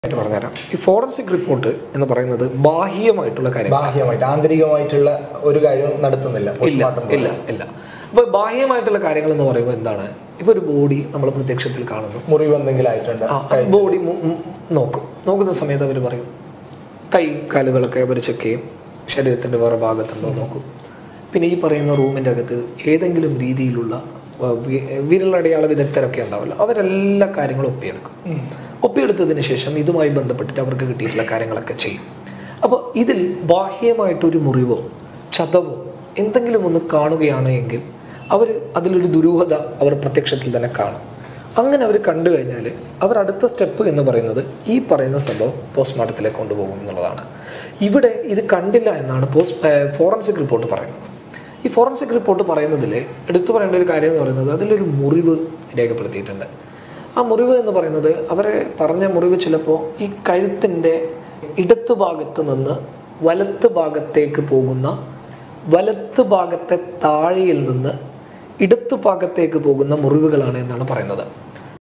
ആയിട്ട് പറഞ്ഞുതരാം ഈ ഫോറൻസിക് റിപ്പോർട്ട് എന്ന് പറയുന്നത് ബാഹ്യമായിട്ടുള്ള കാര്യങ്ങൾ ബാഹ്യമായിട്ട് ആന്തരികമായിട്ടുള്ള ഒരു കാര്യവും നടത്തുന്നില്ല ഇല്ല പോസ്റ്റ്മോർട്ടം ഇല്ല ഇല്ല അപ്പോൾ ബാഹ്യമായിട്ടുള്ള കാര്യങ്ങൾ എന്ന് പറയുമ്പോൾ എന്താണ് ഇപ്പോൾ ഒരു ബോഡി നമ്മൾ പ്രത്യക്ഷത്തിൽ കാണുന്നു മുറിവ് എന്തെങ്കിലും ആയിട്ടുണ്ട് ആ ബോഡി നോക്കും നോക്കുന്ന സമയത്ത് അവർ പറയും കൈ കാലുകളൊക്കെ അവർ ചെക്ക് ചെയ്യും ശരീരത്തിൻ്റെ വേറെ ഭാഗത്തുണ്ടോ നോക്കും പിന്നെ ഈ പറയുന്ന റൂമിൻ്റെ അകത്ത് ഏതെങ്കിലും രീതിയിലുള്ള ആ, വി- വിരലടയാള വിദഗ്ധരൊക്കെ ഉണ്ടാവില്ല അവരെല്ലാ കാര്യങ്ങളും ഒപ്പിയെടുക്കും ഒപ്പിയെടുത്തതിന് ശേഷം ഇതുമായി ബന്ധപ്പെട്ടിട്ട് അവർക്ക് കിട്ടിയിട്ടുള്ള കാര്യങ്ങളൊക്കെ ചെയ്യും അപ്പോൾ ഇതിൽ ബാഹ്യമായിട്ടൊരു മുറിവോ ചതവോ എന്തെങ്കിലും ഒന്ന് കാണുകയാണ് എങ്കിൽ അവർ അതിലൊരു ദുരൂഹത അവർ പ്രത്യക്ഷത്തിൽ തന്നെ കാണും അങ്ങനെ അവർ കണ്ടു കഴിഞ്ഞാൽ അവർ അടുത്ത സ്റ്റെപ്പ് എന്ന് പറയുന്നത് ഈ പറയുന്ന സംഭവം പോസ്റ്റ്മോർട്ടത്തിലേക്ക് കൊണ്ടുപോകും എന്നുള്ളതാണ് ഇവിടെ ഇത് കണ്ടില്ല എന്നാണ് പോസ്റ്റ് ഫോറൻസിക് റിപ്പോർട്ട് പറയുന്നത് ഈ ഫോറൻസിക് റിപ്പോർട്ട് പറയുന്നതിൽ എടുത്തു പറയേണ്ട ഒരു കാര്യം എന്ന് പറയുന്നത് അതിലൊരു മുറിവ് രേഖപ്പെടുത്തിയിട്ടുണ്ട് ആ മുറിവ് എന്ന് പറയുന്നത് അവരെ പറഞ്ഞ മുറിവ് ചിലപ്പോൾ ഈ കഴുത്തിൻ്റെ ഇടത്ത് ഭാഗത്ത് നിന്ന് വലത്ത് ഭാഗത്തേക്ക് പോകുന്ന വലത്ത് ഭാഗത്തെ താഴെയിൽ നിന്ന് ഇടത്ത് ഭാഗത്തേക്ക് പോകുന്ന മുറിവുകളാണ് എന്നാണ് പറയുന്നത്